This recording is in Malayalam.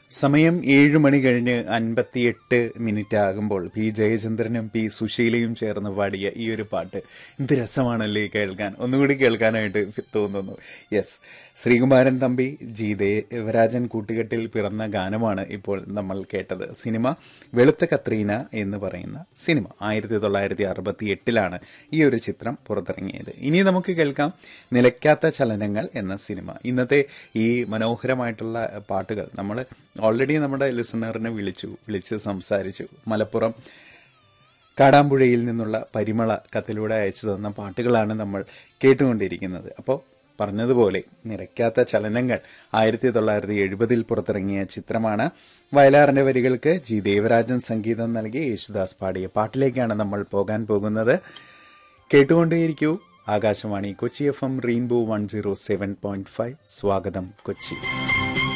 സമയം ഏഴ് മണി കഴിഞ്ഞ് അൻപത്തിയെട്ട് മിനിറ്റ് ആകുമ്പോൾ പി ജയചന്ദ്രനും പി സുശീലയും ചേർന്ന് പാടിയ ഈ ഒരു പാട്ട് എന്ത് രസമാണല്ലേ കേൾക്കാൻ ഒന്നുകൂടി കേൾക്കാനായിട്ട് തോന്നുന്നു യെസ് ശ്രീകുമാരൻ തമ്പി ജി ദേവരാജൻ കൂട്ടുകെട്ടിൽ പിറന്ന ഗാനമാണ് ഇപ്പോൾ നമ്മൾ കേട്ടത് സിനിമ വെളുത്ത കത്രീന എന്ന് പറയുന്ന സിനിമ ആയിരത്തി തൊള്ളായിരത്തി അറുപത്തി എട്ടിലാണ് ഈ ഒരു ചിത്രം പുറത്തിറങ്ങിയത് ഇനി നമുക്ക് കേൾക്കാം നിലയ്ക്കാത്ത ചലനങ്ങൾ എന്ന സിനിമ ഇന്നത്തെ ഈ മനോഹരമായിട്ടുള്ള പാട്ടുകൾ നമ്മൾ ഓൾറെഡി നമ്മുടെ ലിസണറിനെ വിളിച്ചു വിളിച്ച് സംസാരിച്ചു മലപ്പുറം കാടാമ്പുഴയിൽ നിന്നുള്ള പരിമള കത്തിലൂടെ അയച്ചു തന്ന പാട്ടുകളാണ് നമ്മൾ കേട്ടുകൊണ്ടിരിക്കുന്നത് അപ്പോൾ പറഞ്ഞതുപോലെ നിരക്കാത്ത ചലനങ്ങൾ ആയിരത്തി തൊള്ളായിരത്തി എഴുപതിൽ പുറത്തിറങ്ങിയ ചിത്രമാണ് വയലാറിന്റെ വരികൾക്ക് ജി ദേവരാജൻ സംഗീതം നൽകി യേശുദാസ് പാടിയ പാട്ടിലേക്കാണ് നമ്മൾ പോകാൻ പോകുന്നത് കേട്ടുകൊണ്ടേയിരിക്കൂ Akashvani Kochi F M rainbow one zero seven point five സ്വാഗതം കൊച്ചി